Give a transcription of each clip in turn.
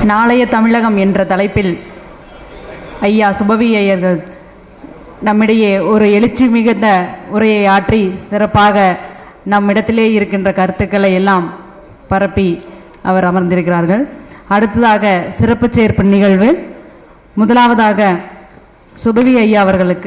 நாளைய தமிழகம் என்ற தலைப்பில் ஐயா சுபவி ஐயர்கள் நம்மிடையே ஒரு எழுச்சி மிகுந்த உரையை ஆற்றி சிறப்பாக நம்மிடத்திலே இருக்கின்ற கருத்துக்களை எல்லாம் பரப்பி அவர் அமர்ந்திருக்கிறார்கள் அடுத்ததாக சிறப்பு சேர்ப்பு நிகழ்வு முதலாவதாக சுபவி ஐயா அவர்களுக்கு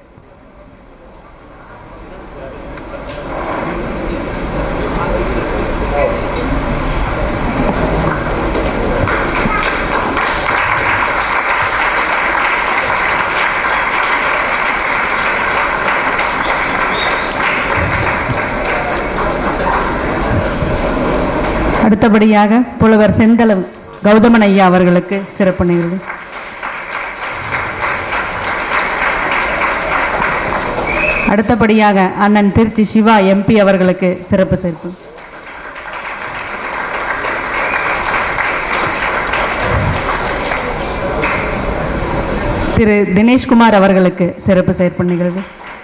அடுத்தபடியாக புலவர் செந்தளம் கௌதமன் ஐயா அவர்களுக்கு சிறப்பு நிகழ்வு அடுத்தபடியாக அண்ணன் திருச்சி சிவா எம்பி அவர்களுக்கு சிறப்பு சேர்ப்பு திரு தினேஷ்குமார் அவர்களுக்கு சிறப்பு சேர்ப்பு நிகழ்வு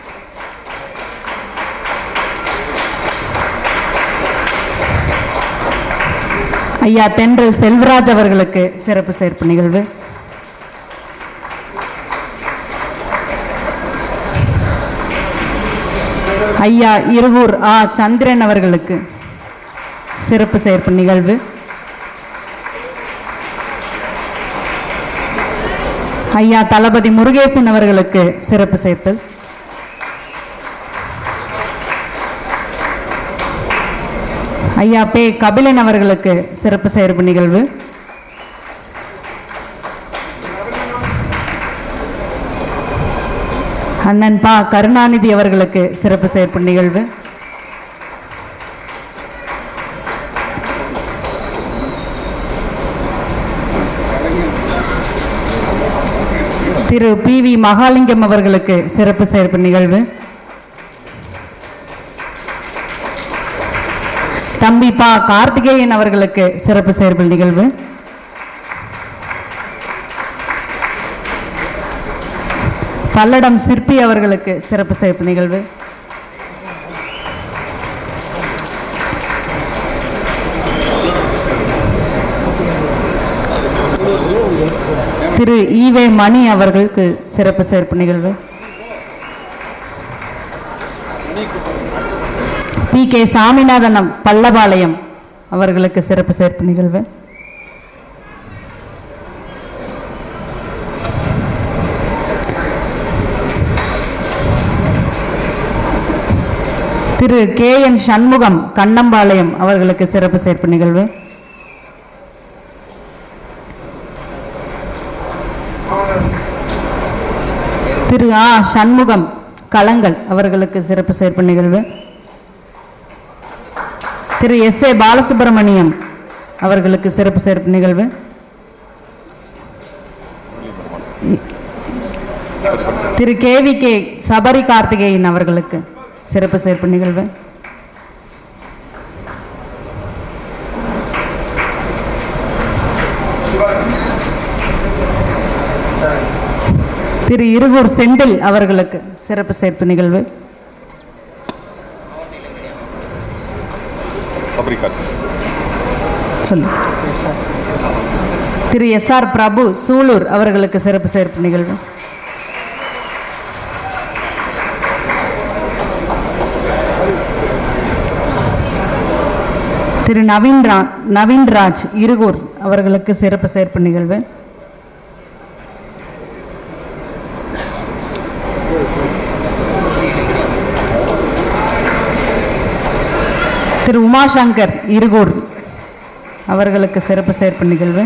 ஐயா தென்றல் செல்வராஜ் அவர்களுக்கு சிறப்பு சேர்ப்பு நிகழ்வு ஐயா இருகூர் ஆ சந்திரன் அவர்களுக்கு சிறப்பு சேர்ப்பு நிகழ்வு ஐயா தளபதி முருகேசன் அவர்களுக்கு சிறப்பு சேர்த்தல் ஐயா பே கபிலன் அவர்களுக்கு சிறப்பு சேர்ப்பு நிகழ்வு அண்ணன் பா கருணாநிதி அவர்களுக்கு சிறப்பு சேர்ப்பு நிகழ்வு திரு பி வி மகாலிங்கம் அவர்களுக்கு சிறப்பு சேர்ப்பு நிகழ்வு தம்பி பா கார்த்திகேயன் அவர்களுக்கு சிறப்பு சேர்ப்பு நிகழ்வு பல்லடம் சிற்பி அவர்களுக்கு சிறப்பு சேர்ப்பு நிகழ்வு திரு ஈவே மணி அவர்களுக்கு சிறப்பு சேர்ப்பு நிகழ்வு பி கே சாமிநாதன் பல்லபாளையம் அவர்களுக்கு சிறப்பு சேர்ப்பு நிகழ்வு திரு கே என் சண்முகம் கண்ணம்பாளையம் அவர்களுக்கு சிறப்பு சேர்ப்பு நிகழ்வு திரு ஆ சண்முகம் களங்கள் அவர்களுக்கு சிறப்பு சேர்ப்பு நிகழ்வு திரு எஸ் ஏ பாலசுப்ரமணியம் அவர்களுக்கு சிறப்பு சேர்ப்பு நிகழ்வு திரு கேவி கே சபரி கார்த்திகேயன் அவர்களுக்கு சிறப்பு சேர்ப்பு நிகழ்வு திரு இருகூர் செந்தில் அவர்களுக்கு சிறப்பு சேர்ப்பு நிகழ்வு சபரி கார்த்திக் சொல்லு திரு எஸ் ஆர் பிரபு சூலூர் அவர்களுக்கு சிறப்பு சேர்ப்பு நிகழ்வு திரு நவீன் ரா நவீன்ராஜ் இருகூர் அவர்களுக்கு சிறப்பு சேர்ப்பு நிகழ்வு திரு உமாசங்கர் இருகூர் அவர்களுக்கு சிறப்பு சேர்ப்பு நிகழ்வு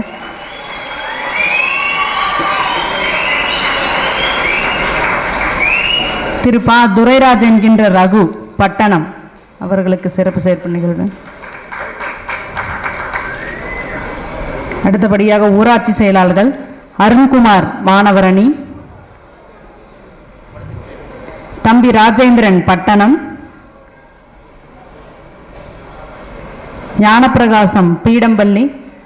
திரு பா துரைராஜ் என்கின்ற ரகு பட்டணம் அவர்களுக்கு சிறப்பு சேர்ப்பு நிகழ்வு அடுத்தபடியாக ஊராட்சி செயலாளர்கள் அருண்குமார் மாணவரணி தம்பி ராஜேந்திரன் பட்டணம் ஞானப்பிரகாசம் பீடம்பள்ளி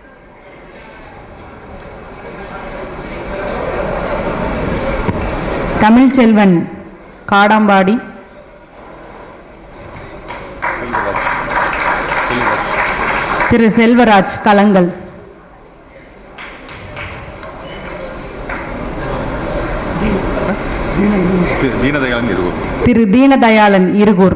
தமிழ்ச்செல்வன் காடாம்பாடி செல்வராஜ் செல்வராஜ் திரு செல்வராஜ் கலங்கள் திரு தீனதயாளன் இருவர் திரு தீனதயாளன் இருகூர்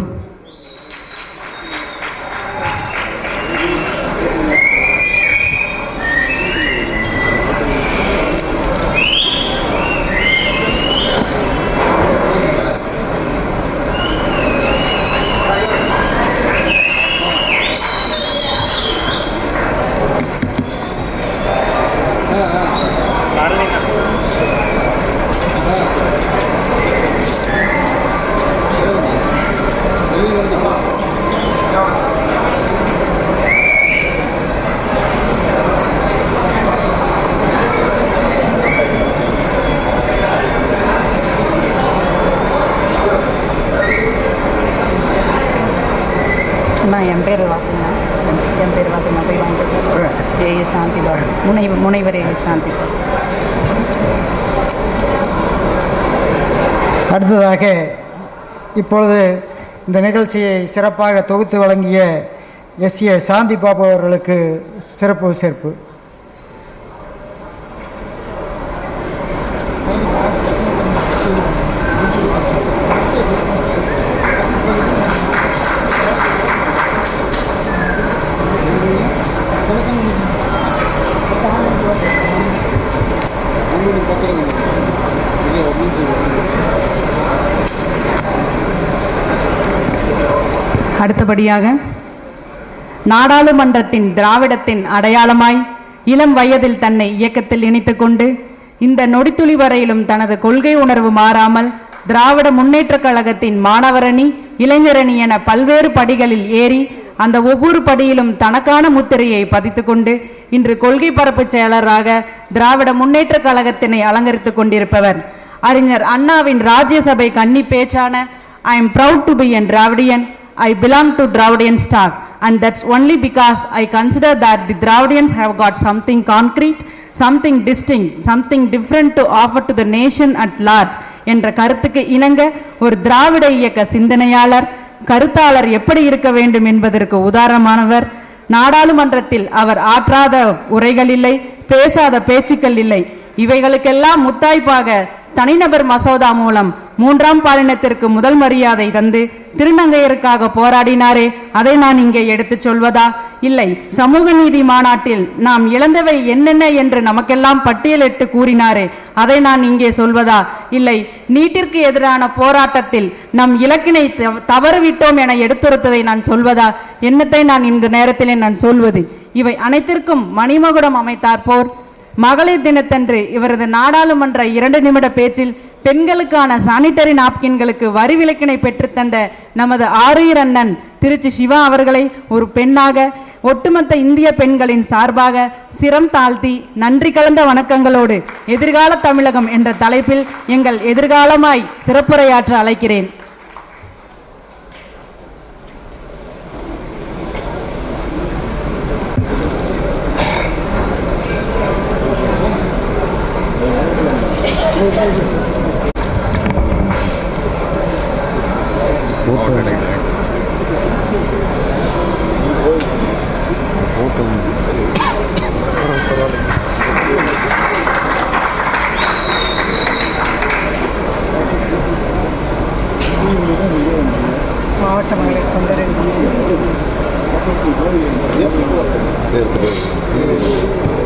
அண்ணா என் பேர் வாசனா என் பேர் வாசனா போய் வாங்கிட்டு ஏ சாந்தி பாபு முனைவர் முனைவர் ஏ சாந்தி பாபு அடுத்ததாக இப்பொழுது இந்த நிகழ்ச்சியை சிறப்பாக தொகுத்து வழங்கிய எஸ் ஏ சாந்தி பாபு அவர்களுக்கு சிறப்பு சேர்ப்பு அடுத்தபடியாக நாடாளுமன்றத்தின் திராவிடத்தின் அடையாளமாய் இளம் வயதில் தன்னை இயக்கத்தில் இணைத்துக் கொண்டு இந்த நொடித்துளி வரையிலும் தனது கொள்கை உணர்வு மாறாமல் திராவிட முன்னேற்றக் கழகத்தின் மாணவரணி இளைஞரணி என பல்வேறு படிகளில் ஏறி அந்த ஒவ்வொரு படியிலும் தனக்கான முத்திரையை பதித்துக்கொண்டு இன்று கொள்கை பரப்பு செயலராக திராவிட முன்னேற்றக் கழகத்தினை அலங்கரித்துக் கொண்டிருப்பவர் அறிஞர் அண்ணாவின் ராஜ்யசபை கன்னி பேச்சான I am proud to be an Dravidian I belong to Dravidian stock and that's only because I consider that the Dravidians have got something concrete, something distinct, something different to offer to the nation at large என்ற கருத்துக்கு இணங்க ஒரு திராவிட இயக்க சிந்தனையாளர் கருத்தாளர் எப்படி இருக்க வேண்டும் என்பதற்கு உதாரணமானவர் நாடாளுமன்றத்தில் அவர் ஆற்றாத உரைகள் இல்லை பேசாத பேச்சுக்கள் இல்லை இவைகளுக்கெல்லாம் முத்தாய்ப்பாக தனிநபர் மசோதா மூலம் மூன்றாம் பாலினத்திற்கு முதல் மரியாதை தந்து திருநங்கையருக்காக போராடினாரே அதை நான் இங்கே எடுத்துச் சொல்வதா இல்லை சமூக நீதி மாநாட்டில் நாம் இழந்தவை என்னென்ன என்று நமக்கெல்லாம் பட்டியலிட்டு கூறினாரே அதை நான் இங்கே சொல்வதா இல்லை நீட்டிற்கு எதிரான போராட்டத்தில் நம் இலக்கினை தவ- தவறவிட்டோம் என எடுத்துரைத்ததை நான் சொல்வதா என்னத்தை நான் இந்த நேரத்திலே நான் சொல்வது இவை அனைத்திற்கும் மணிமகுடம் அமைத்தார் போர் மகளிர் தினத்தன்று இவரது நாடாளுமன்ற இரண்டு நிமிட பேச்சில் பெண்களுக்கான சானிட்டரி நாப்கின்களுக்கு வரி விலக்கினை பெற்றுத்தந்த நமது ஆரியர் அண்ணன் திருச்சி சிவா அவர்களை ஒரு பெண்ணாக ஒட்டுமொத்த இந்திய பெண்களின் சார்பாக சிரம் தாழ்த்தி நன்றி கலந்த வணக்கங்களோடு எதிர்கால தமிழகம் என்ற தலைப்பில் எங்கள் எதிர்காலமாய் சிறப்புரையாற்ற அழைக்கிறேன் மாவட்ட இடைத்தரகர். மாவட்ட மகளிர் தொண்டரின்